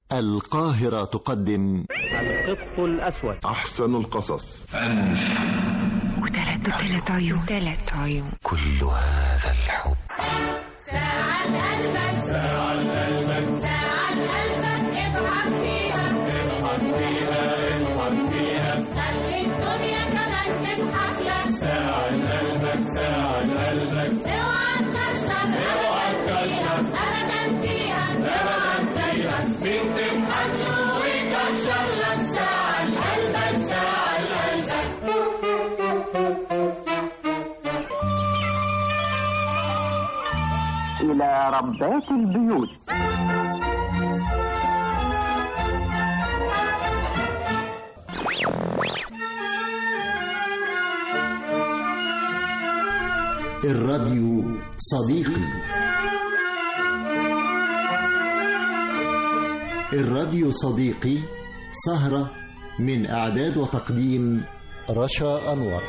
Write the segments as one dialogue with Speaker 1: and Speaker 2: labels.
Speaker 1: القاهرة تقدم
Speaker 2: القط الأسود
Speaker 3: أحسن القصص
Speaker 4: وثلاث ثلاث عيون ثلاث عيون
Speaker 1: كل هذا الحب
Speaker 5: ساعة قلبك ساعة قلبك ساعة قلبك اضحك فيها اضحك فيها اضحك فيها خلي الدنيا كمان تضحك لك ساعة قلبك ساعة قلبك اوعى تكشر اوعى تكشر ابدا فيها اوعى تكشر مين تضحك له ويكشر لك ساعة قلبك ساعة قلبك
Speaker 6: إلى ربات البيوت
Speaker 1: الراديو صديقي الراديو صديقي سهرة من إعداد وتقديم رشا أنور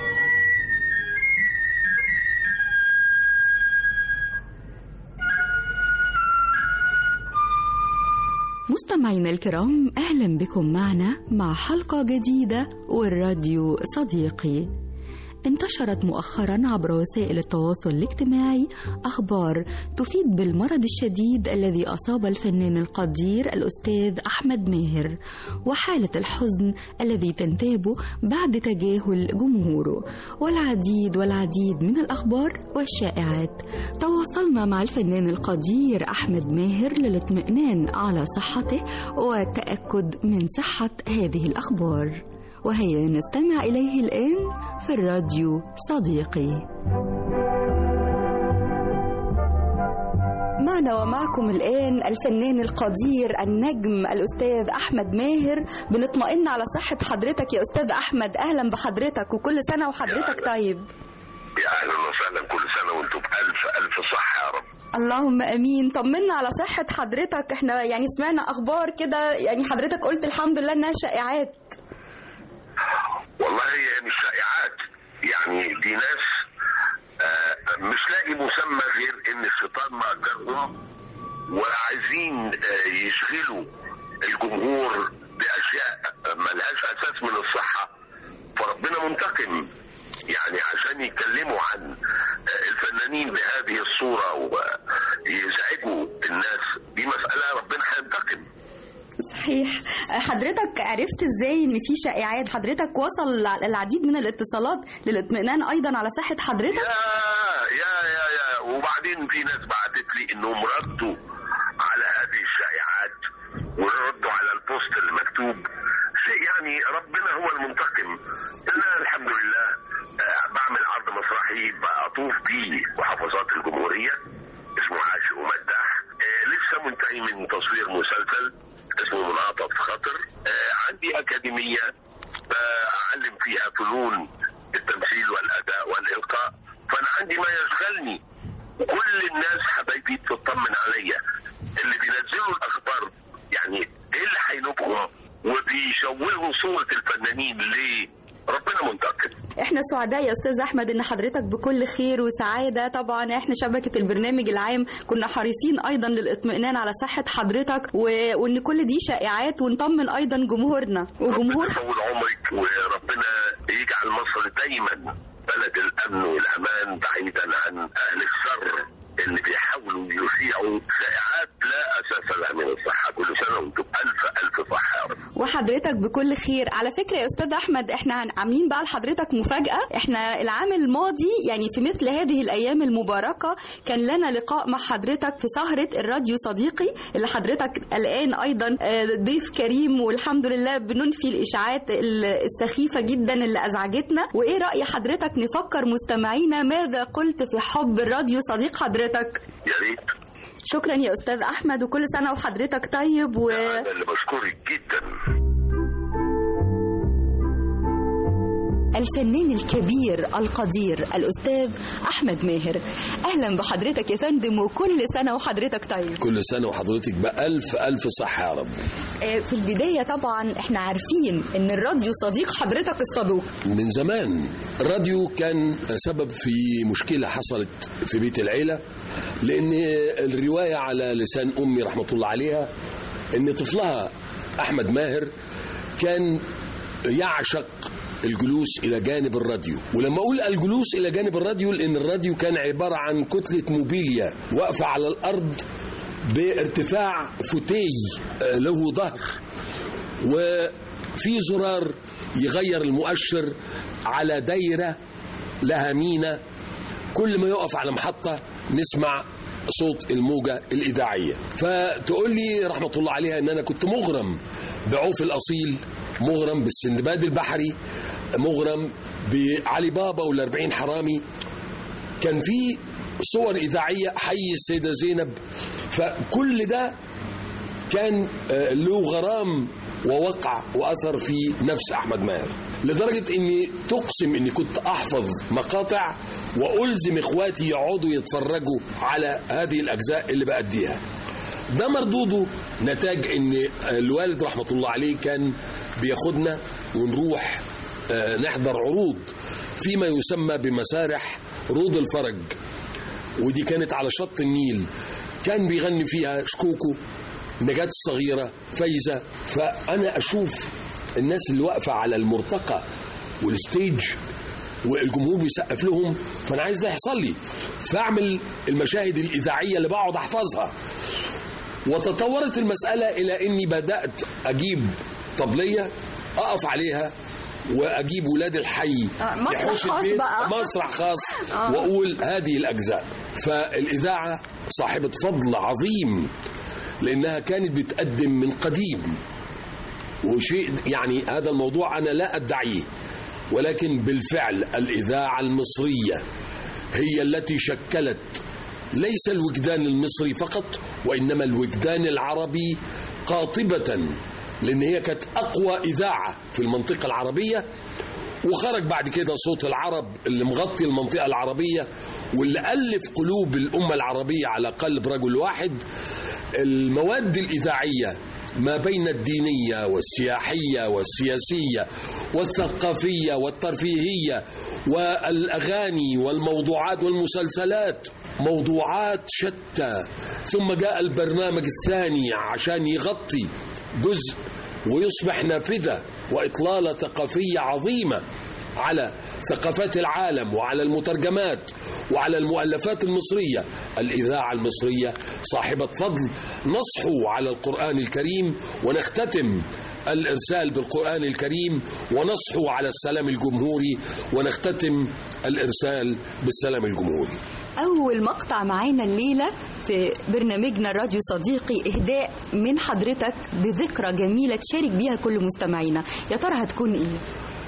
Speaker 7: مستمعينا الكرام اهلا بكم معنا مع حلقه جديده والراديو صديقي انتشرت مؤخرا عبر وسائل التواصل الاجتماعي اخبار تفيد بالمرض الشديد الذي اصاب الفنان القدير الاستاذ احمد ماهر وحاله الحزن الذي تنتابه بعد تجاهل جمهوره والعديد والعديد من الاخبار والشائعات تواصلنا مع الفنان القدير احمد ماهر للاطمئنان على صحته والتاكد من صحه هذه الاخبار وهيا نستمع إليه الآن في الراديو صديقي معنا ومعكم الآن الفنان القدير النجم الأستاذ أحمد ماهر بنطمئن على صحة حضرتك يا أستاذ أحمد أهلا بحضرتك وكل سنة وحضرتك طيب
Speaker 8: يا اهلا وسهلا كل سنه وانتم بالف الف صحه يا رب
Speaker 7: اللهم امين طمنا على صحة حضرتك احنا يعني سمعنا اخبار كده يعني حضرتك قلت الحمد لله انها شائعات
Speaker 8: والله هي مش شائعات يعني دي ناس آه مش لاقي مسمى غير ان الشيطان مأجرهم وعايزين آه يشغلوا الجمهور باشياء ملهاش اساس من الصحه فربنا منتقم يعني عشان يتكلموا عن آه الفنانين بهذه الصوره ويزعجوا الناس دي مساله ربنا هينتقم
Speaker 7: صحيح حضرتك عرفت ازاي ان في شائعات حضرتك وصل العديد من الاتصالات للاطمئنان ايضا على صحة حضرتك
Speaker 8: يا يا يا يا وبعدين في ناس بعتت لي انهم ردوا على هذه الشائعات وردوا على البوست اللي مكتوب شيء يعني ربنا هو المنتقم انا الحمد لله آه، بعمل عرض مسرحي بطوف بيه محافظات الجمهوريه اسمه عاشق ومداح آه، لسه منتهي من تصوير مسلسل اسمه منعطف خطر آه، عندي اكاديميه بعلم فيها فنون التمثيل والاداء والالقاء فانا عندي ما يشغلني كل الناس حبايبي تطمن عليا اللي بينزلوا الاخبار يعني ايه اللي هينوبهم وبيشوهوا صوره الفنانين ليه؟ ربنا منتقم
Speaker 7: احنا سعداء يا استاذ احمد ان حضرتك بكل خير وسعاده طبعا احنا شبكه البرنامج العام كنا حريصين ايضا للاطمئنان على صحه حضرتك و... وان كل دي شائعات ونطمن ايضا جمهورنا وجمهور
Speaker 8: ربنا يطول عمرك وربنا يجعل مصر دايما بلد الامن والامان بعيدا عن اهل الشر اللي بيحاولوا يشيعوا شائعات لا اساس لها من الصحه كل سنه وانتم الف الف صحه يا رب
Speaker 7: وحضرتك بكل خير على فكره يا استاذ احمد احنا هن- عاملين بقى لحضرتك مفاجاه احنا العام الماضي يعني في مثل هذه الايام المباركه كان لنا لقاء مع حضرتك في سهره الراديو صديقي اللي حضرتك الان ايضا آه، ضيف كريم والحمد لله بننفي الاشاعات ال- السخيفه جدا اللي ازعجتنا وايه راي حضرتك نفكر مستمعينا ماذا قلت في حب الراديو صديق حضرتك
Speaker 8: يا ريت
Speaker 7: شكرا يا استاذ احمد وكل سنه وحضرتك طيب و...
Speaker 8: انا اللي بشكرك جدا
Speaker 7: الفنان الكبير القدير الأستاذ أحمد ماهر أهلا بحضرتك يا فندم وكل سنة وحضرتك طيب
Speaker 9: كل سنة وحضرتك بألف ألف صحة يا رب
Speaker 7: آه، في البداية طبعا احنا عارفين ان الراديو صديق حضرتك الصدوق
Speaker 9: من زمان الراديو كان سبب في مشكلة حصلت في بيت العيلة لأن الرواية على لسان أمي رحمة الله عليها ان طفلها احمد ماهر كان يعشق الجلوس الى جانب الراديو ولما اقول الجلوس الى جانب الراديو لان الراديو كان عباره عن كتله موبيليا واقفه على الارض بارتفاع فوتي آه، له ظهر وفي زرار يغير المؤشر على دايره لها مينا كل ما يقف على محطه نسمع صوت الموجة الإذاعية فتقول لي رحمة الله عليها أن أنا كنت مغرم بعوف الأصيل مغرم بالسندباد البحري مغرم بعلي بابا والأربعين حرامي كان في صور إذاعية حي السيدة زينب فكل ده كان آه، له غرام ووقع وأثر في نفس أحمد ماهر لدرجة أني تقسم أني كنت أحفظ مقاطع وألزم إخواتي يقعدوا يتفرجوا على هذه الأجزاء اللي بأديها ده مردوده نتاج ان الوالد رحمه الله عليه كان بياخدنا ونروح آه، نحضر عروض فيما يسمى بمسارح روض الفرج ودي كانت على شط النيل كان بيغني فيها شكوكو نجاة الصغيرة فايزة فأنا أشوف الناس اللي واقفة على المرتقى والستيج والجمهور بيسقف لهم فأنا عايز ده يحصل لي فأعمل المشاهد الإذاعية اللي بقعد أحفظها وتطورت المسألة إلى أني بدأت أجيب طبلية أقف عليها وأجيب ولاد الحي
Speaker 7: آه، مسرح
Speaker 9: يحوش
Speaker 7: خاص
Speaker 9: البيت،
Speaker 7: بقى.
Speaker 9: مسرح خاص
Speaker 7: آه.
Speaker 9: وأقول هذه الأجزاء فالإذاعة صاحبة فضل عظيم لأنها كانت بتقدم من قديم وشيء يعني هذا الموضوع أنا لا أدعيه ولكن بالفعل الإذاعة المصرية هي التي شكلت ليس الوجدان المصري فقط وإنما الوجدان العربي قاطبة لأن هي كانت أقوى إذاعة في المنطقة العربية وخرج بعد كده صوت العرب اللي مغطي المنطقة العربية واللي ألف قلوب الأمة العربية على قلب رجل واحد المواد الإذاعية ما بين الدينية والسياحية والسياسية والثقافية والترفيهية والأغاني والموضوعات والمسلسلات موضوعات شتى ثم جاء البرنامج الثاني عشان يغطي جزء ويصبح نافذة وإطلالة ثقافية عظيمة على ثقافات العالم وعلى المترجمات وعلى المؤلفات المصرية الإذاعة المصرية صاحبة فضل نصحو على القرآن الكريم ونختتم الإرسال بالقرآن الكريم ونصحو على السلام الجمهوري ونختتم الإرسال بالسلام الجمهوري
Speaker 7: أول مقطع معانا الليلة في برنامجنا الراديو صديقي إهداء من حضرتك بذكرى جميلة تشارك بيها كل مستمعينا يا ترى هتكون إيه؟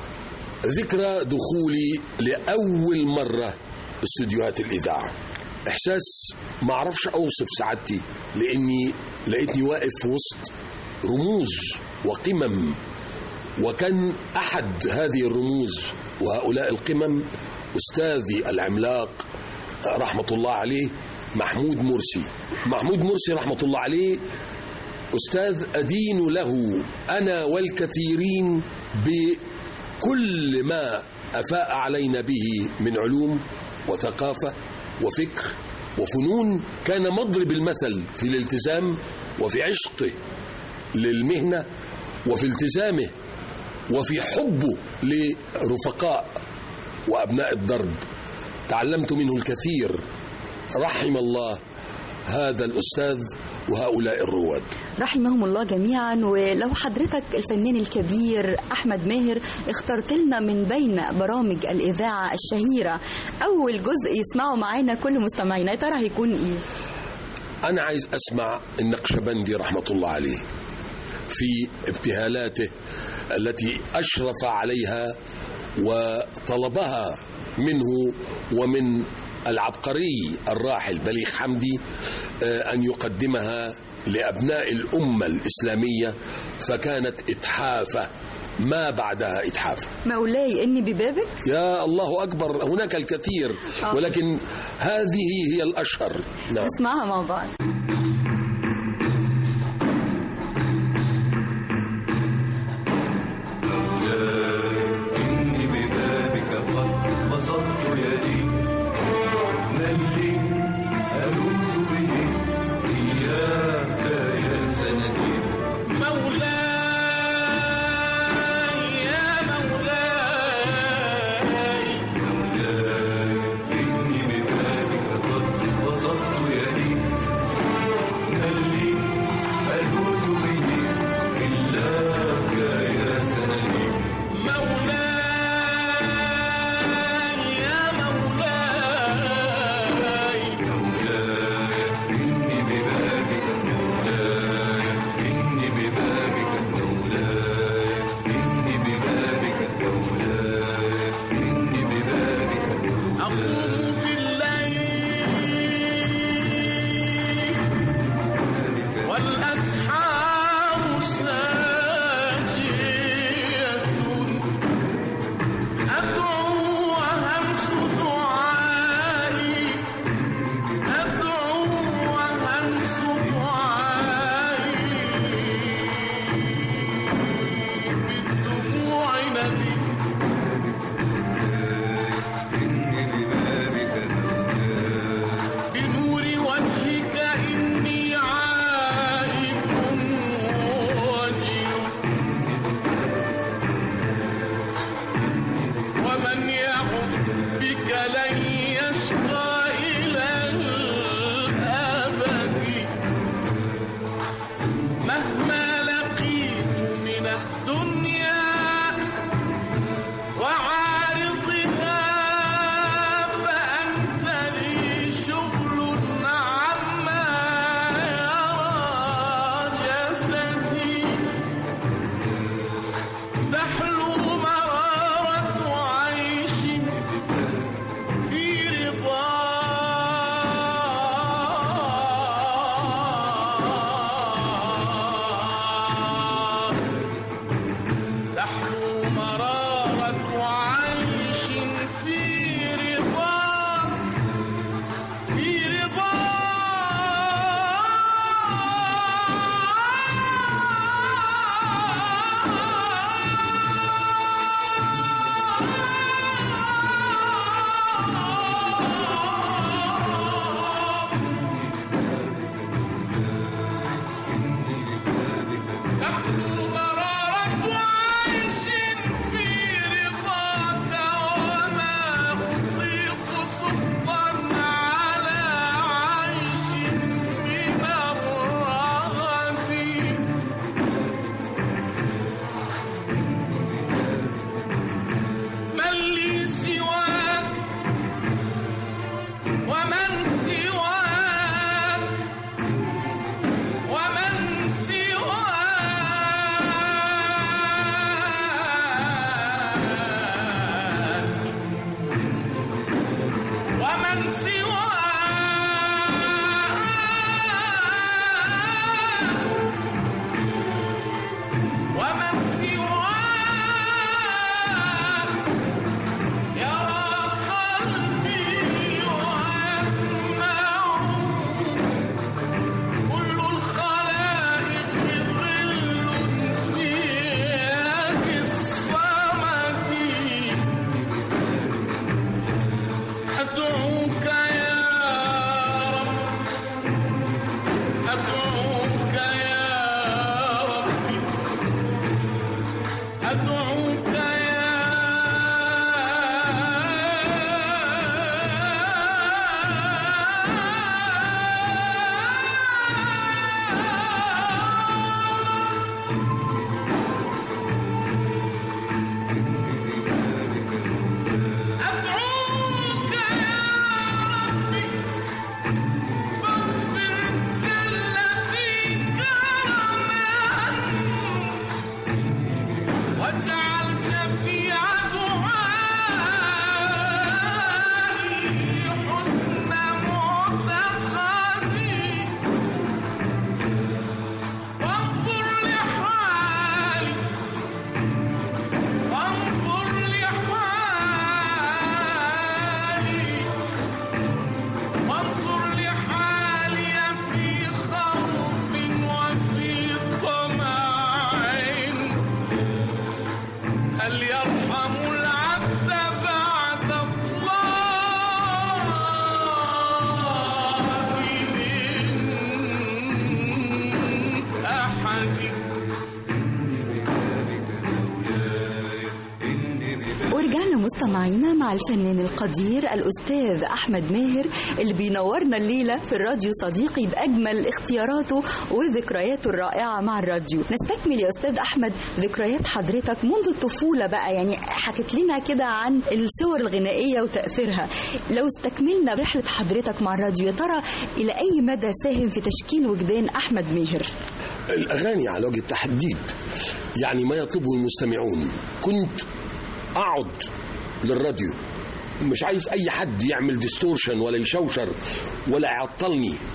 Speaker 9: ذكرى دخولي لأول مرة استديوهات الإذاعة إحساس ما أعرفش أوصف سعادتي لأني لقيتني واقف في وسط رموز وقمم وكان أحد هذه الرموز وهؤلاء القمم أستاذي العملاق رحمة الله عليه محمود مرسي محمود مرسي رحمة الله عليه أستاذ أدين له أنا والكثيرين بكل ما أفاء علينا به من علوم وثقافة وفكر وفنون كان مضرب المثل في الالتزام وفي عشقه للمهنة وفي التزامه وفي حبه لرفقاء وأبناء الدرب تعلمت منه الكثير رحم الله هذا الأستاذ وهؤلاء الرواد
Speaker 7: رحمهم الله جميعا ولو حضرتك الفنان الكبير أحمد ماهر اخترت لنا من بين برامج الإذاعة الشهيرة أول جزء يسمعه معانا كل مستمعينا يا ترى هيكون إيه؟
Speaker 9: أنا عايز أسمع النقشبندي رحمة الله عليه في ابتهالاته التي أشرف عليها وطلبها منه ومن العبقري الراحل بليغ حمدي آه، أن يقدمها لأبناء الأمة الإسلامية فكانت إتحافة ما بعدها إتحافة
Speaker 7: مولاي إني ببابك
Speaker 9: يا الله أكبر هناك الكثير ولكن هذه هي الأشهر نعم
Speaker 7: نسمعها مع بعض
Speaker 3: إني ببابك قد بسطت يدي من لي ألوذ به إياك يا سندي
Speaker 10: ساقية أدعو وهمس دعائي أدعو وهمس دعائي بالدموع ندي بنور وجهك إني عائد وجل ومن يعد بك لن يشقى إلى الأبد مهما لقيت من الدنيا وعارضها فأنت لي شغل عما يرى جسدي تحلو مرارة عيش في رضا تحلو مرارة عيش في رضا في رضا تحلو مرارة عيش في رضاك وما أطيق سخطا على عيش من الرغد من لي سواك ومن سواك ومن سواك ومن سواك ومن سواك يرى قلبي ويسمع كل الخلائق ظل في يد الصمد أدعوك يا رب أدعوك يا ربي أدعوك أدعوك يا ربي فاغفر جلتي كرما واجعل شفيع دعائي حسن معتقدي وانظر لحالي وانظر لحالي وانظر لحالي في خوف وفي طمع هل يرحم العبد بعد الله من أحد
Speaker 7: ورجعنا مستمعينا مع الفنان القدير الأستاذ أحمد ماهر اللي بينورنا الليلة في الراديو صديقي بأجمل اختياراته وذكرياته الرائعة مع الراديو نستكمل يا أستاذ أحمد ذكريات حضرتك منذ الطفولة بقى يعني حكت لنا كده عن الصور الغنائية وتأثيرها لو استكملنا رحلة حضرتك مع الراديو يا ترى إلى أي مدى ساهم في تشكيل وجدان أحمد ماهر
Speaker 9: الأغاني على وجه التحديد يعني ما يطلبه المستمعون كنت أقعد للراديو مش عايز أي حد يعمل ديستورشن ولا يشوشر ولا يعطلني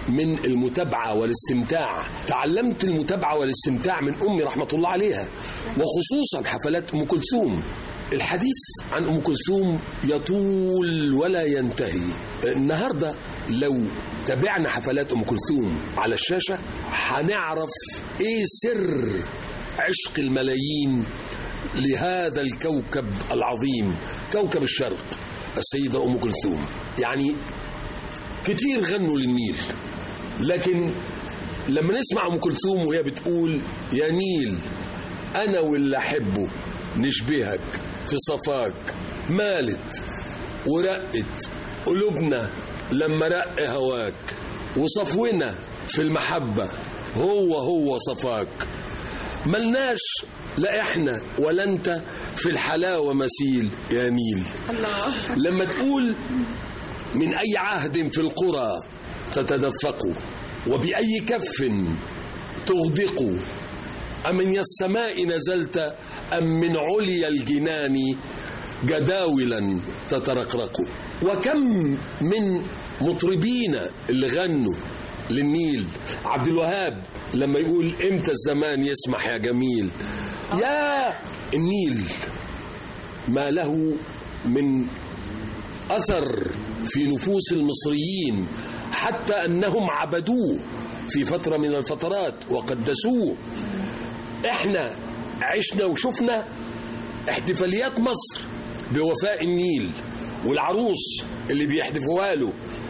Speaker 9: من المتابعة والاستمتاع تعلمت المتابعة والاستمتاع من أمي رحمة الله عليها وخصوصا حفلات أم كلثوم الحديث عن أم كلثوم يطول ولا ينتهي النهاردة لو تابعنا حفلات أم كلثوم على الشاشة هنعرف إيه سر عشق الملايين لهذا الكوكب العظيم كوكب الشرق السيدة أم كلثوم يعني كتير غنوا للنيل لكن لما نسمع ام كلثوم وهي بتقول يا نيل انا واللي احبه نشبهك في صفاك مالت ورقت قلوبنا لما رق هواك وصفونا في المحبة هو هو صفاك ملناش لا احنا ولا انت في الحلاوة مثيل يا نيل
Speaker 5: الله
Speaker 9: لما تقول من أي عهد في القرى تتدفق وبأي كف تغدق أمن السماء نزلت أم من عليا الجنان جداولا تترقرق وكم من مطربين اللي غنوا للنيل عبد الوهاب لما يقول امتى الزمان يسمح يا جميل يا النيل ما له من أثر في نفوس المصريين حتى أنهم عبدوه في فترة من الفترات وقدسوه احنا عشنا وشفنا احتفاليات مصر بوفاء النيل والعروس اللي بيحدفوها له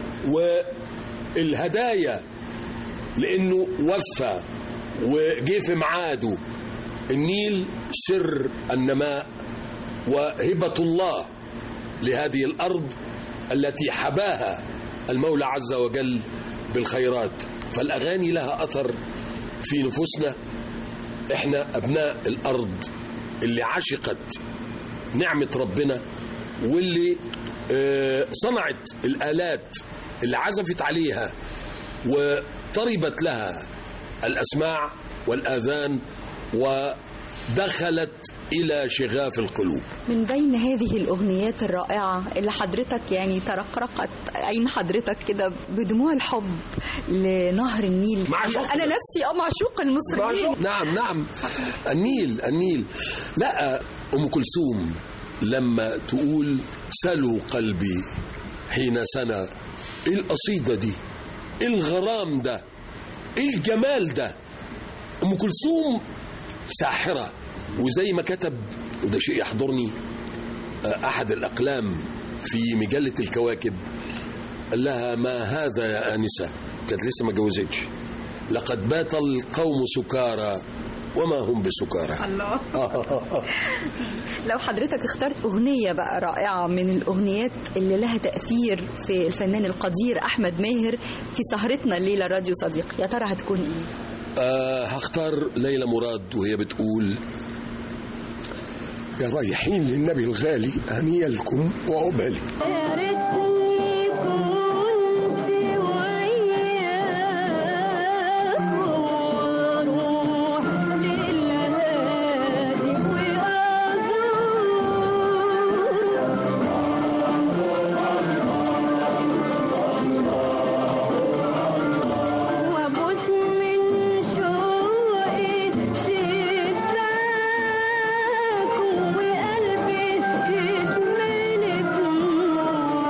Speaker 9: والهدايا لانه وفى وجه في ميعاده النيل سر النماء وهبة الله لهذه الأرض التي حباها المولى عز وجل بالخيرات فالأغاني لها أثر في نفوسنا احنا أبناء الأرض اللي عشقت نعمة ربنا واللي آه، صنعت الآلات اللي عزفت عليها وطربت لها الأسماع والآذان ودخلت إلى شغاف القلوب
Speaker 7: من بين هذه الأغنيات الرائعة اللي حضرتك يعني ترقرقت عين حضرتك كده بدموع الحب لنهر النيل
Speaker 9: معشوق.
Speaker 7: أنا نفسي أه معشوق المصريين
Speaker 9: نعم نعم النيل النيل لا أم كلثوم لما تقول سلوا قلبي حين سنى ايه القصيدة دي ايه الغرام ده ايه الجمال ده ام كلثوم ساحرة وزي ما كتب وده شيء يحضرني آه، احد الاقلام في مجلة الكواكب قال لها ما هذا يا آنسة كانت لسه ما جوزتش لقد بات القوم سكارى وما هم بسكارى
Speaker 7: الله لو حضرتك اخترت أغنية بقى رائعة من الأغنيات اللي لها تأثير في الفنان القدير أحمد ماهر في سهرتنا الليلة راديو صديق يا ترى هتكون إيه؟
Speaker 9: آه هختار ليلى مراد وهي بتقول يا رايحين للنبي الغالي هنيلكم وعقبالي
Speaker 5: وابوس من شوقي شباك وقلبي يتملك نور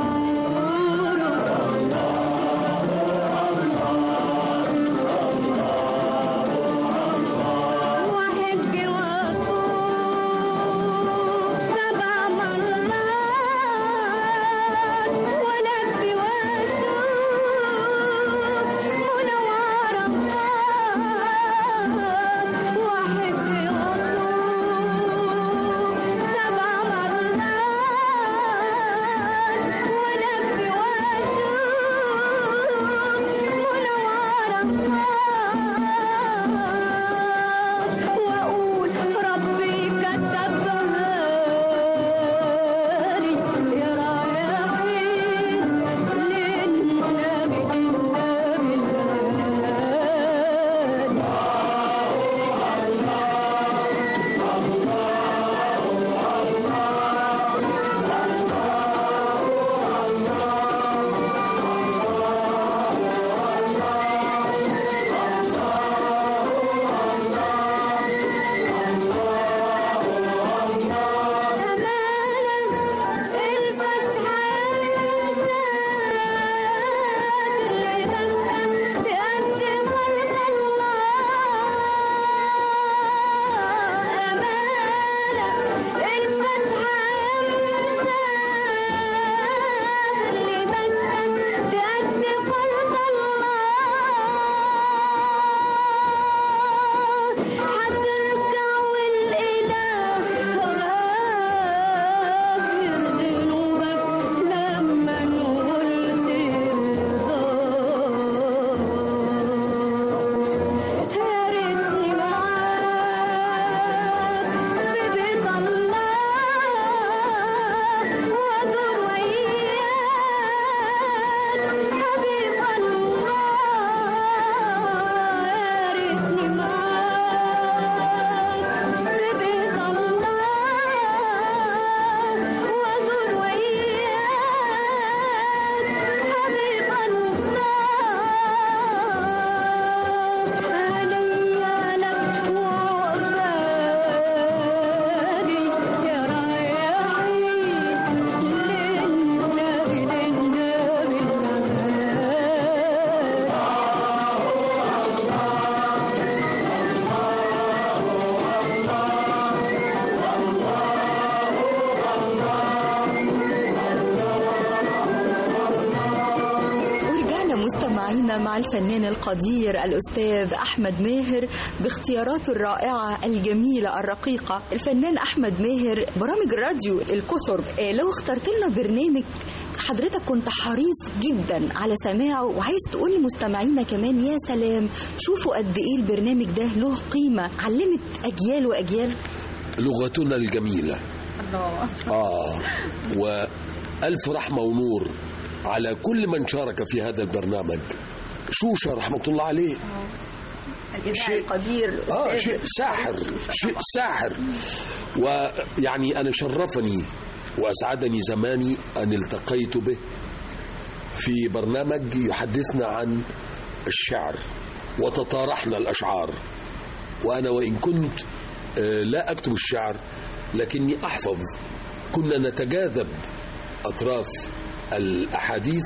Speaker 7: زلنا مستمعين مع الفنان القدير الأستاذ أحمد ماهر باختياراته الرائعة الجميلة الرقيقة الفنان أحمد ماهر برامج الراديو الكثر آه، لو اخترت لنا برنامج حضرتك كنت حريص جدا على سماعه وعايز تقول لمستمعينا كمان يا سلام شوفوا قد ايه البرنامج ده له قيمة علمت أجيال وأجيال
Speaker 9: لغتنا الجميلة
Speaker 7: الله
Speaker 9: آه وألف رحمة ونور على كل من شارك في هذا البرنامج شوشة رحمة الله عليه
Speaker 7: شيء قدير
Speaker 9: آه
Speaker 7: أستاذ.
Speaker 9: شيء ساحر شيء ساحر ويعني أنا شرفني وأسعدني زماني أن التقيت به في برنامج يحدثنا عن الشعر وتطارحنا الأشعار وأنا وإن كنت آه، لا أكتب الشعر لكني أحفظ كنا نتجاذب أطراف الأحاديث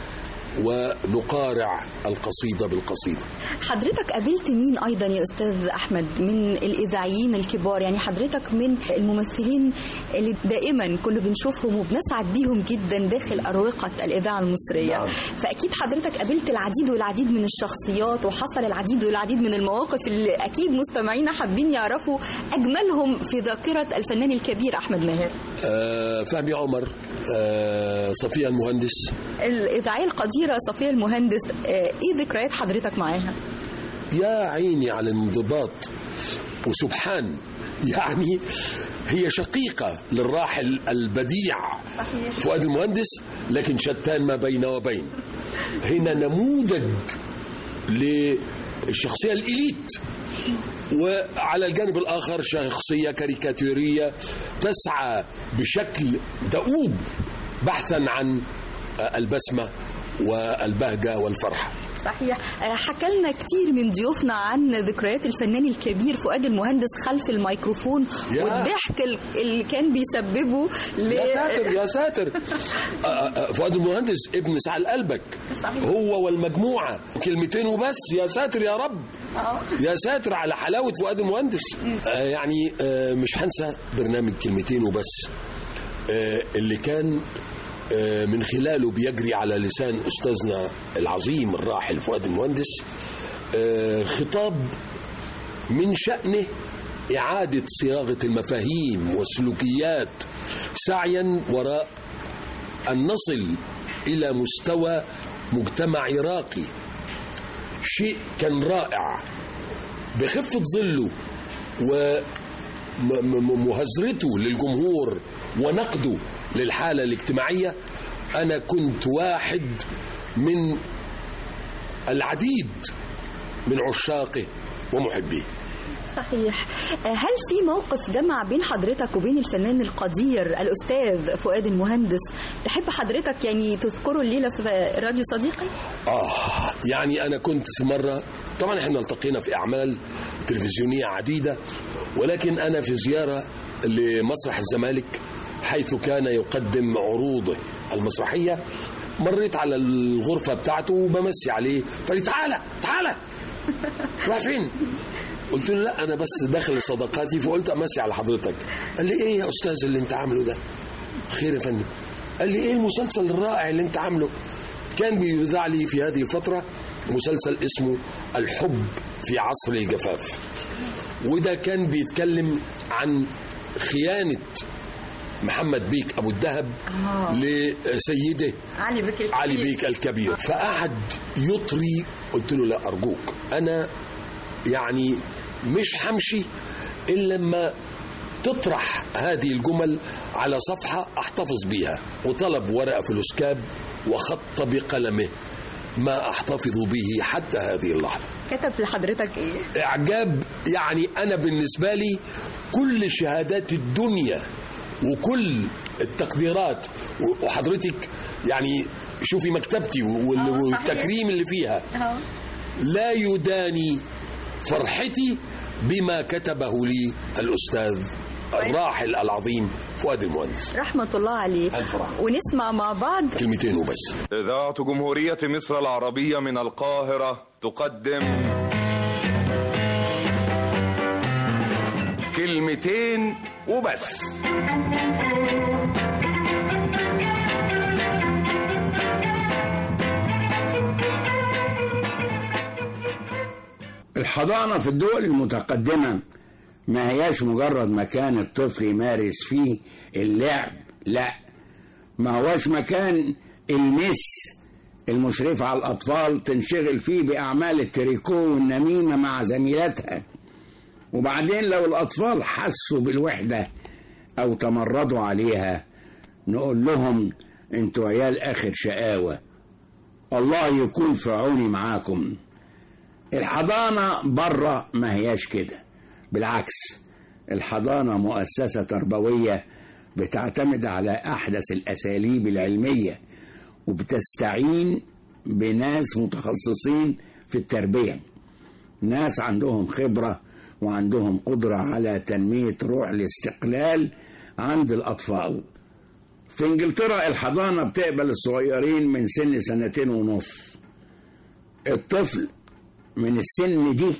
Speaker 9: ونقارع القصيدة بالقصيدة
Speaker 7: حضرتك قابلت مين ايضا يا استاذ احمد من الاذاعيين الكبار يعني حضرتك من الممثلين اللي دائما كنا بنشوفهم وبنسعد بيهم جدا داخل اروقه الاذاعه المصريه
Speaker 9: نعم.
Speaker 7: فاكيد حضرتك قابلت العديد والعديد من الشخصيات وحصل العديد والعديد من المواقف اللي اكيد مستمعينا حابين يعرفوا اجملهم في ذاكره الفنان الكبير احمد ماهر
Speaker 9: آه، فهمي عمر آه، صفية المهندس
Speaker 7: الاذاعيه القديره صفيه المهندس آه، ايه ذكريات حضرتك معاها
Speaker 9: يا عيني على الانضباط وسبحان يعني هي شقيقة للراحل البديع فؤاد المهندس لكن شتان ما بين وبين هنا نموذج للشخصية الإليت وعلى الجانب الآخر شخصية كاريكاتيرية تسعى بشكل دؤوب بحثا عن البسمة والبهجة والفرحة
Speaker 7: صحيح آه، حكى لنا كتير من ضيوفنا عن ذكريات الفنان الكبير فؤاد المهندس خلف الميكروفون
Speaker 9: يا.
Speaker 7: والضحك ال- اللي كان بيسببه ل...
Speaker 9: يا ساتر يا ساتر آه، آه، فؤاد المهندس ابن سعد قلبك
Speaker 7: صحيح.
Speaker 9: هو والمجموعة كلمتين وبس يا ساتر يا رب
Speaker 7: آه.
Speaker 9: يا ساتر على حلاوة فؤاد المهندس آه، يعني آه، مش هنسى برنامج كلمتين وبس آه، اللي كان آه، من خلاله بيجري على لسان أستاذنا العظيم الراحل فؤاد المهندس آه، خطاب من شأنه إعادة صياغة المفاهيم والسلوكيات سعيا وراء أن نصل إلى مستوى مجتمع راقي شيء كان رائع بخفة ظله ومهزرته للجمهور ونقده للحالة الاجتماعية أنا كنت واحد من العديد من عشاقه ومحبيه
Speaker 7: صحيح آه، هل في موقف جمع بين حضرتك وبين الفنان القدير الأستاذ فؤاد المهندس تحب حضرتك يعني تذكره الليلة في راديو صديقي؟
Speaker 9: آه يعني أنا كنت في مرة طبعا احنا التقينا في أعمال تلفزيونية عديدة ولكن أنا في زيارة لمسرح الزمالك حيث كان يقدم عروضه المسرحية مريت على الغرفة بتاعته وبمسي عليه فقال لي تعالى تعالى رايح فين؟ قلت له لا انا بس داخل صداقاتي فقلت امسي على حضرتك قال لي ايه يا استاذ اللي انت عامله ده خير يا فندم قال لي ايه المسلسل الرائع اللي انت عامله كان بيذاع لي في هذه الفتره مسلسل اسمه الحب في عصر الجفاف وده كان بيتكلم عن خيانه محمد بيك ابو الدهب
Speaker 7: آه.
Speaker 9: لسيده
Speaker 7: علي بك الكبير.
Speaker 9: علي بيك الكبير فقعد يطري قلت له لا أرجوك أنا يعني مش همشي إلا لما تطرح هذه الجمل على صفحة أحتفظ بيها وطلب ورقة فلوسكاب وخط بقلمه ما أحتفظ به حتى هذه اللحظة
Speaker 7: كتب لحضرتك ايه؟
Speaker 9: إعجاب يعني أنا بالنسبة لي كل شهادات الدنيا وكل التقديرات وحضرتك يعني شوفي مكتبتي وال-
Speaker 7: آه، صحيح.
Speaker 9: والتكريم اللي فيها
Speaker 7: اه
Speaker 9: لا يداني فرحتي بما كتبه لي الأستاذ الراحل العظيم فؤاد المهندس
Speaker 7: رحمة الله عليه
Speaker 9: ألف رحمة.
Speaker 7: ونسمع مع بعض
Speaker 9: كلمتين وبس
Speaker 11: إذاعة جمهورية مصر العربية من القاهرة تقدم كلمتين وبس
Speaker 12: الحضانة في الدول المتقدمة ما هياش مجرد مكان الطفل يمارس فيه اللعب لا ما هوش مكان المس المشرفة على الأطفال تنشغل فيه بأعمال التريكو والنميمة مع زميلاتها وبعدين لو الأطفال حسوا بالوحدة أو تمردوا عليها نقول لهم انتوا عيال آخر شقاوة الله يكون في عوني معاكم الحضانة بره ما هياش كده بالعكس الحضانة مؤسسة تربوية بتعتمد على أحدث الأساليب العلمية وبتستعين بناس متخصصين في التربية ناس عندهم خبرة وعندهم قدرة على تنمية روح الاستقلال عند الأطفال في انجلترا الحضانة بتقبل الصغيرين من سن سنتين ونص الطفل من السن دي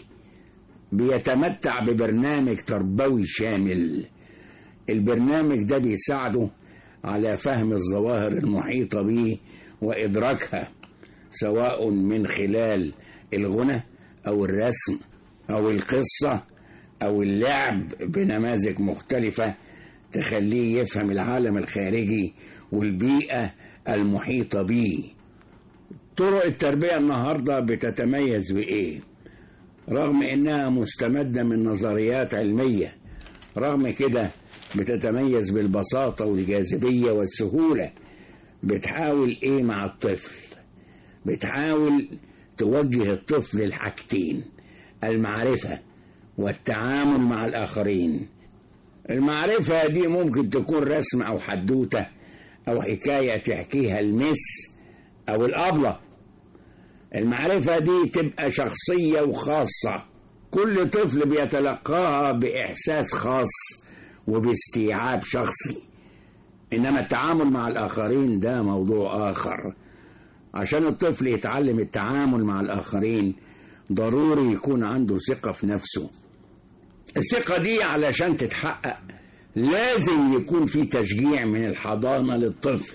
Speaker 12: بيتمتع ببرنامج تربوي شامل البرنامج ده بيساعده على فهم الظواهر المحيطة به وإدراكها سواء من خلال الغنى أو الرسم أو القصة أو اللعب بنماذج مختلفة تخليه يفهم العالم الخارجي والبيئة المحيطة به طرق التربية النهاردة بتتميز بإيه؟ رغم إنها مستمدة من نظريات علمية رغم كده بتتميز بالبساطة والجاذبية والسهولة بتحاول إيه مع الطفل؟ بتحاول توجه الطفل لحاجتين المعرفة والتعامل مع الآخرين المعرفة دي ممكن تكون رسم أو حدوتة أو حكاية تحكيها المس أو الأبلة المعرفة دي تبقى شخصية وخاصة كل طفل بيتلقاها بإحساس خاص وباستيعاب شخصي إنما التعامل مع الآخرين ده موضوع آخر عشان الطفل يتعلم التعامل مع الآخرين ضروري يكون عنده ثقة في نفسه الثقة دي علشان تتحقق لازم يكون في تشجيع من الحضانة للطفل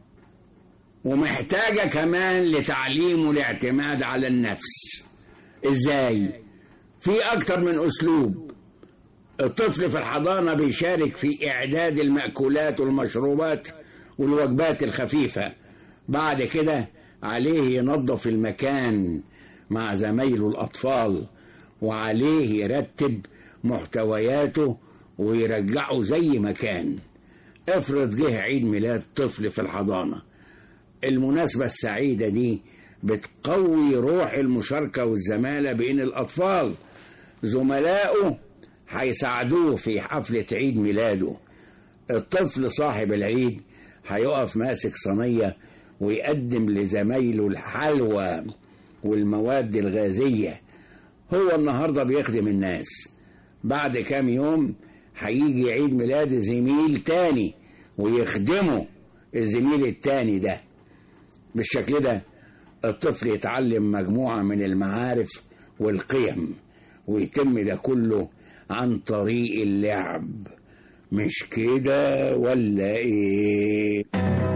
Speaker 12: ومحتاجة كمان لتعليمه الاعتماد على النفس ازاي في اكتر من اسلوب الطفل في الحضانة بيشارك في اعداد المأكولات والمشروبات والوجبات الخفيفة بعد كده عليه ينظف المكان مع زمايله الأطفال وعليه يرتب محتوياته ويرجعه زي ما كان افرض جه عيد ميلاد طفل في الحضانة المناسبة السعيدة دي بتقوي روح المشاركة والزمالة بين الأطفال زملائه هيساعدوه في حفلة عيد ميلاده الطفل صاحب العيد هيقف ماسك صينية ويقدم لزمايله الحلوى والمواد الغازية هو النهاردة بيخدم الناس بعد كام يوم هيجي عيد ميلاد زميل تاني ويخدمه الزميل التاني ده بالشكل ده الطفل يتعلم مجموعة من المعارف والقيم ويتم ده كله عن طريق اللعب مش كده ولا ايه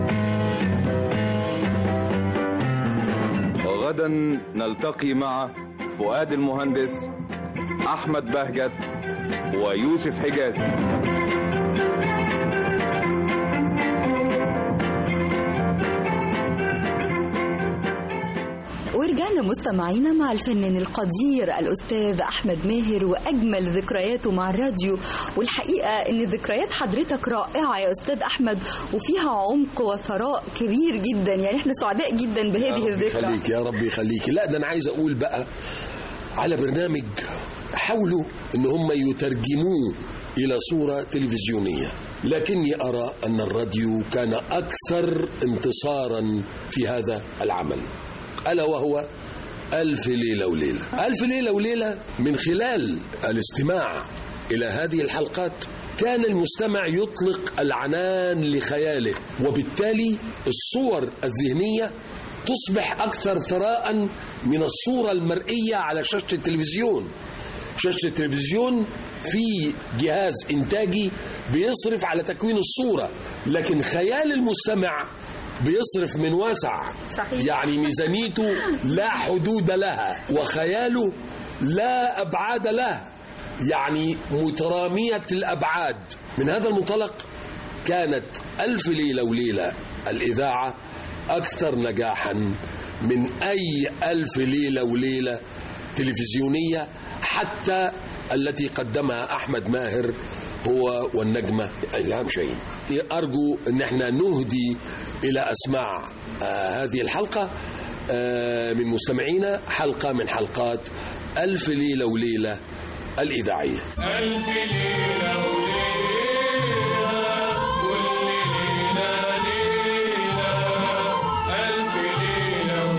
Speaker 11: وغدا نلتقي مع فؤاد المهندس احمد بهجت ويوسف حجازي
Speaker 7: ورجعنا مستمعينا مع الفنان القدير الأستاذ أحمد ماهر وأجمل ذكرياته مع الراديو والحقيقة إن ذكريات حضرتك رائعة يا أستاذ أحمد وفيها عمق وثراء كبير جدا يعني إحنا سعداء جدا بهذه الذكرى
Speaker 9: يخليك يا رب يخليك لا ده انا عايز اقول بقى على برنامج حاولوا ان هم يترجموه الى صوره تلفزيونيه لكني ارى ان الراديو كان اكثر انتصارا في هذا العمل الا وهو ألف ليلة وليلة ألف ليلة وليلة من خلال الاستماع إلى هذه الحلقات كان المستمع يطلق العنان لخياله وبالتالي الصور الذهنية تصبح أكثر ثراء من الصورة المرئية على شاشة التلفزيون شاشة التلفزيون في جهاز إنتاجي بيصرف على تكوين الصورة لكن خيال المستمع بيصرف من واسع
Speaker 7: صحيح.
Speaker 9: يعني ميزانيته لا حدود لها وخياله لا أبعاد له يعني مترامية الأبعاد من هذا المنطلق كانت ألف ليلة وليلة الإذاعة أكثر نجاحا من أي ألف ليلة وليلة تلفزيونية حتى التي قدمها أحمد ماهر هو والنجمة إلهام شاهين أرجو أن احنا نهدي إلى أسماع آه هذه الحلقة آه من مستمعينا حلقة من حلقات ألف ليلة وليلة الإذاعية
Speaker 10: ألف ليلة وليلة كل ليلة ليلة ألف ليلة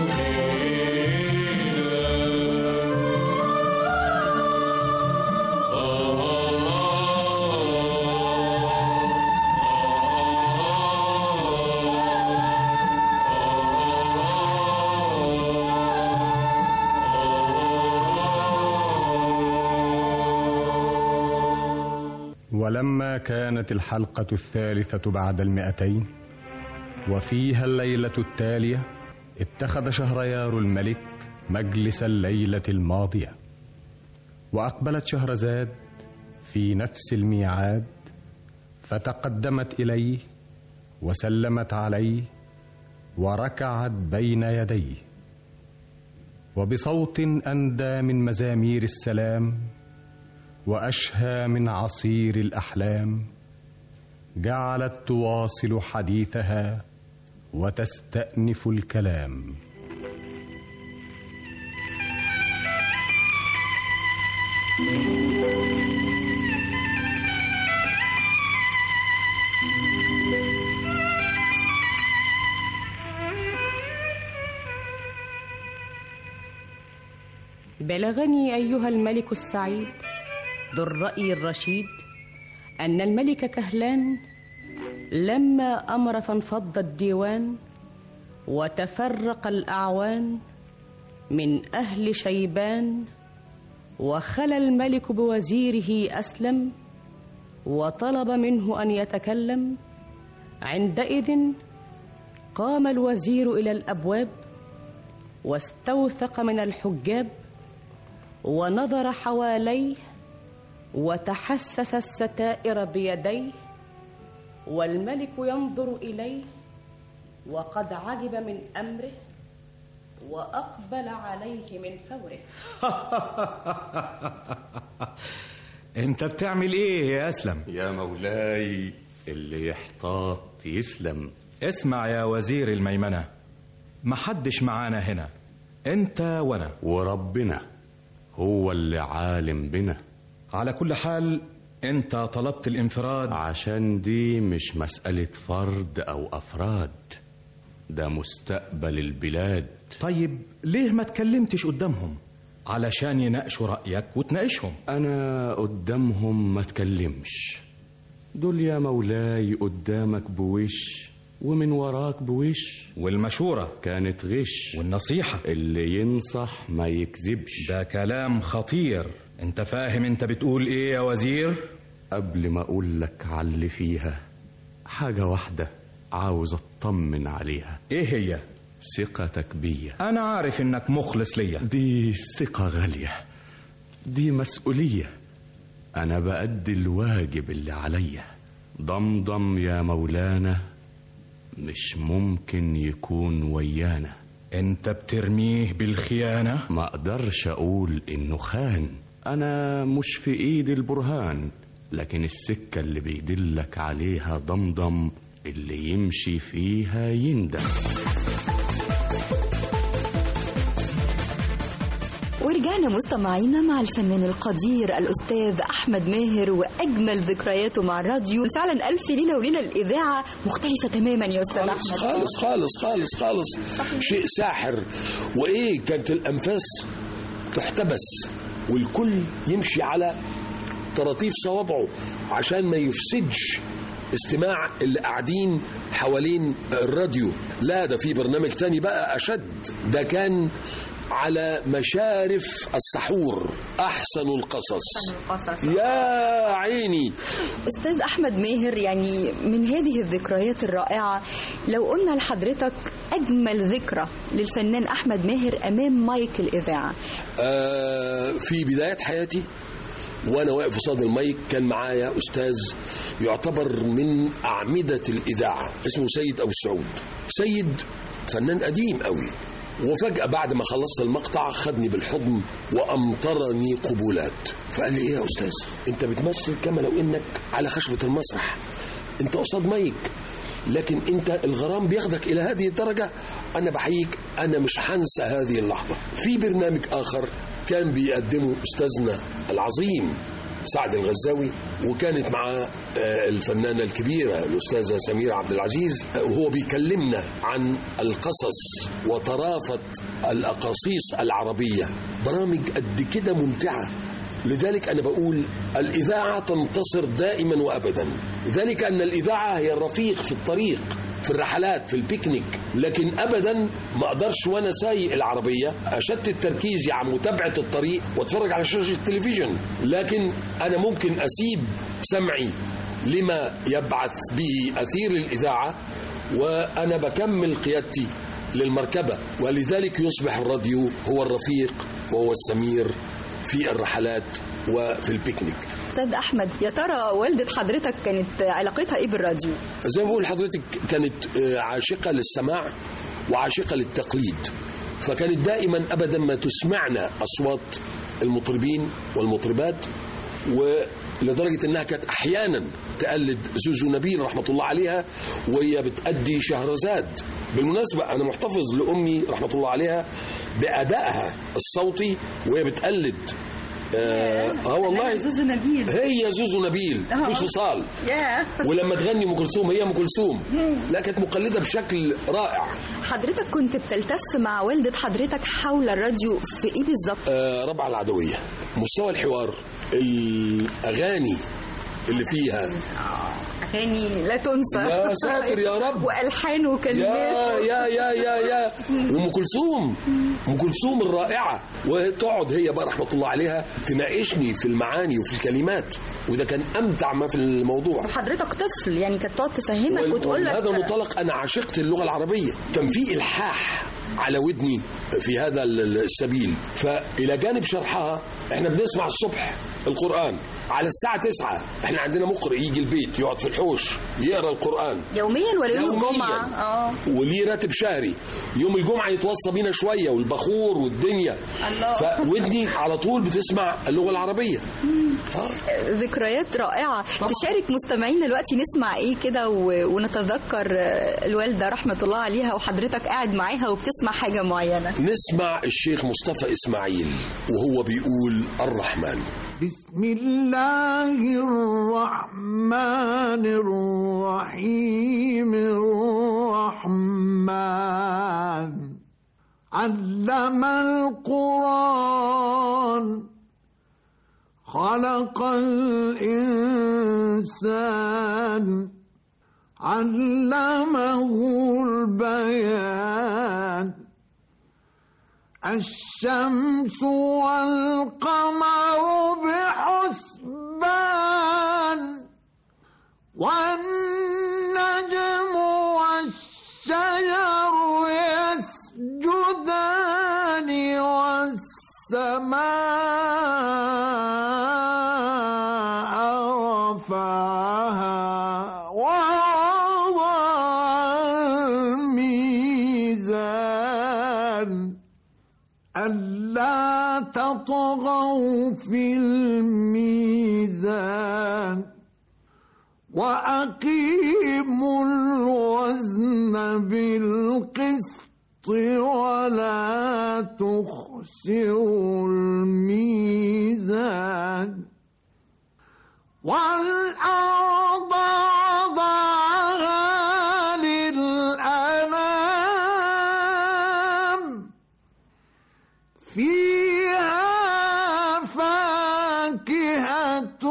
Speaker 13: ولما كانت الحلقة الثالثة بعد المئتين وفيها الليلة التالية اتخذ شهريار الملك مجلس الليلة الماضية وأقبلت شهرزاد في نفس الميعاد فتقدمت إليه وسلمت عليه وركعت بين يديه وبصوت أندى من مزامير السلام واشهى من عصير الاحلام جعلت تواصل حديثها وتستانف الكلام
Speaker 14: بلغني أيها الملك السعيد ذو الرأي الرشيد أن الملك كهلان لما أمر فانفض الديوان وتفرق الأعوان من أهل شيبان وخلى الملك بوزيره أسلم وطلب منه أن يتكلم عندئذ قام الوزير إلى الأبواب واستوثق من الحجاب ونظر حواليه وتحسس الستائر بيديه والملك ينظر اليه وقد عجب من امره واقبل عليه من فوره
Speaker 15: انت بتعمل ايه يا اسلم
Speaker 16: يا مولاي اللي يحتاط يسلم
Speaker 15: اسمع يا وزير الميمنة محدش معانا هنا انت وانا
Speaker 16: وربنا هو اللي عالم بنا
Speaker 15: على كل حال انت طلبت الانفراد
Speaker 16: عشان دي مش مسألة فرد أو أفراد ده مستقبل البلاد
Speaker 15: طيب ليه ما تكلمتش قدامهم علشان يناقشوا رأيك وتناقشهم
Speaker 16: أنا قدامهم ما تكلمش دول يا مولاي قدامك بوش ومن وراك بوش
Speaker 15: والمشورة
Speaker 16: كانت غش
Speaker 15: والنصيحة
Speaker 16: اللي ينصح ما يكذبش
Speaker 15: ده كلام خطير انت فاهم انت بتقول ايه يا وزير
Speaker 16: قبل ما اقول لك على اللي فيها حاجة واحدة عاوز اطمن عليها
Speaker 15: ايه هي
Speaker 16: ثقتك بيا
Speaker 15: انا عارف انك مخلص ليا
Speaker 16: دي ثقة غالية دي مسؤولية انا بأدي الواجب اللي عليا ضمضم يا مولانا مش ممكن يكون ويانا
Speaker 15: انت بترميه بالخيانة
Speaker 16: ما اقدرش اقول انه خان انا مش في ايدي البرهان لكن السكة اللي بيدلك عليها ضمضم اللي يمشي فيها يندم
Speaker 7: ورجعنا مستمعينا مع الفنان القدير الأستاذ أحمد ماهر وأجمل ذكرياته مع الراديو فعلا ألف ليلة وليلة الإذاعة مختلفة تماما يا أستاذ
Speaker 9: خالص
Speaker 7: أحمد
Speaker 9: خالص خالص خالص خالص شيء ساحر وايه كانت الانفاس تحتبس والكل يمشي على طراطيف صوابعه عشان ما يفسدش استماع اللي قاعدين حوالين الراديو لا ده في برنامج تاني بقى اشد ده كان على مشارف السحور أحسن القصص يا عيني
Speaker 7: أستاذ أحمد ماهر يعني من هذه الذكريات الرائعة لو قلنا لحضرتك أجمل ذكرى للفنان أحمد ماهر أمام مايك الإذاعة
Speaker 9: آه في بداية حياتي وانا واقف قصاد المايك كان معايا استاذ يعتبر من اعمده الاذاعه اسمه سيد ابو السعود سيد فنان قديم قوي وفجاه بعد ما خلصت المقطع خدني بالحضن وامطرني قبولات فقال لي ايه يا استاذ انت بتمثل كما لو انك على خشبه المسرح انت قصاد مايك لكن انت الغرام بياخدك الى هذه الدرجه انا بحييك انا مش هنسى هذه اللحظه في برنامج اخر كان بيقدمه استاذنا العظيم سعد الغزاوي وكانت مع الفنانه الكبيره الاستاذه سميره عبد العزيز وهو بيكلمنا عن القصص وطرافه الاقاصيص العربيه برامج قد كده ممتعه لذلك أنا بقول الإذاعة تنتصر دائما وأبدا ذلك أن الإذاعة هي الرفيق في الطريق في الرحلات في البيكنيك لكن ابدا ما اقدرش وانا سايق العربيه اشتت تركيزي عن متابعه الطريق واتفرج على شاشه التلفزيون لكن انا ممكن اسيب سمعي لما يبعث به اثير الاذاعه وانا بكمل قيادتي للمركبه ولذلك يصبح الراديو هو الرفيق وهو السمير في الرحلات وفي البيكنيك
Speaker 7: استاذ احمد يا ترى والده حضرتك كانت علاقتها ايه بالراديو
Speaker 9: زي ما بقول لحضرتك كانت عاشقه للسماع وعاشقه للتقليد فكانت دائما ابدا ما تسمعنا اصوات المطربين والمطربات ولدرجه انها كانت احيانا تقلد زوزو نبيل رحمه الله عليها وهي بتأدي شهرزاد بالمناسبه انا محتفظ لامي رحمه الله عليها بادائها الصوتي وهي بتقلد اه, آه والله
Speaker 7: زوزو نبيل
Speaker 9: هي زوزو نبيل مفيش فصال
Speaker 7: ياه
Speaker 9: ولما تغني ام كلثوم هي ام كلثوم لا كانت مقلده بشكل رائع
Speaker 7: حضرتك كنت بتلتف مع والده حضرتك حول الراديو في ايه بالظبط
Speaker 9: آه ربع العدويه مستوى الحوار الاغاني اللي فيها
Speaker 7: اغاني لا تنسى
Speaker 9: يا ساتر يا رب
Speaker 7: والحان وكلمات
Speaker 9: يا يا يا يا يا وام كلثوم ام كلثوم الرائعه وتقعد هي بقى رحمه الله عليها تناقشني في المعاني وفي الكلمات وده كان امتع ما في الموضوع
Speaker 7: وحضرتك طفل يعني كانت تقعد تفهمك وتقول لك
Speaker 9: هذا المنطلق انا عشقت اللغه العربيه كان في الحاح على ودني في هذا السبيل فإلى جانب شرحها احنا بنسمع الصبح القرآن على الساعة تسعة احنا عندنا مقرئ يجي البيت يقعد في الحوش يقرأ القرآن
Speaker 7: يوميا ولا يوم الجمعة اه
Speaker 9: وليه راتب شهري يوم الجمعة يتوصى بينا شوية والبخور والدنيا
Speaker 7: الله
Speaker 9: فودني على طول بتسمع اللغة العربية
Speaker 7: آه. ذكريات رائعة طبعا. تشارك مستمعينا دلوقتي نسمع ايه كده ونتذكر الوالدة رحمة الله عليها وحضرتك قاعد معاها وبتسمع حاجة معينة
Speaker 9: نسمع الشيخ مصطفى إسماعيل وهو بيقول الرحمن
Speaker 17: بسم الله الرحمن الرحيم الرحمن علم القرآن خلق الإنسان علمه البيان الشمس والقمر بحسبان والنجم والشجر يسجدان والسماء رفعها ووضع الميزان ألا تطغوا في الميزان وأقيموا الوزن بالقسط ولا تخسروا الميزان والأرض وضعها للأنام فيها فاكهة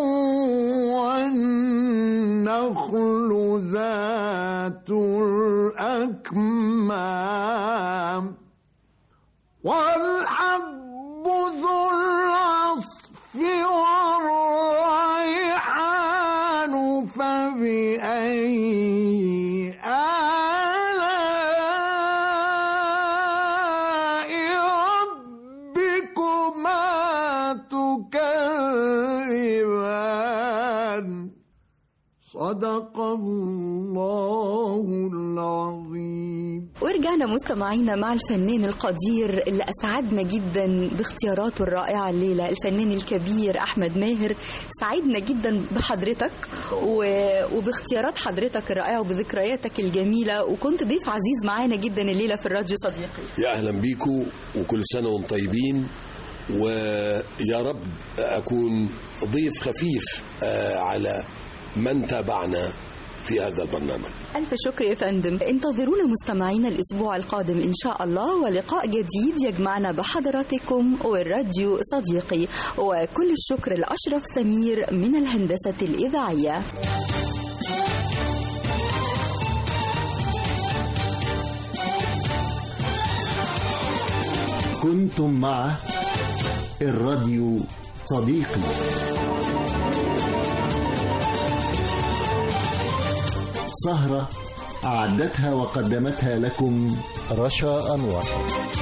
Speaker 17: والنخل ذات الأكمام وال فبأي آلاء ربكما تكذبان صدق الله العظيم
Speaker 7: ورجعنا مستمعينا مع الفنان القدير اللي أسعدنا جدا باختياراته الرائعة الليلة الفنان الكبير أحمد ماهر سعدنا جدا بحضرتك و- وباختيارات حضرتك الرائعة وبذكرياتك الجميلة وكنت ضيف عزيز معانا جدا الليلة في الراديو صديقي
Speaker 9: يا اهلا بيكم وكل سنه وانتم طيبين ويا رب اكون ضيف خفيف آه، على من تابعنا في هذا البرنامج
Speaker 7: ألف شكر يا فندم انتظرونا مستمعينا الأسبوع القادم إن شاء الله ولقاء جديد يجمعنا بحضراتكم والراديو صديقي وكل الشكر لأشرف سمير من الهندسة الإذاعية
Speaker 1: كنتم مع الراديو صديقي سهرة أعدتها وقدمتها لكم رشا أنور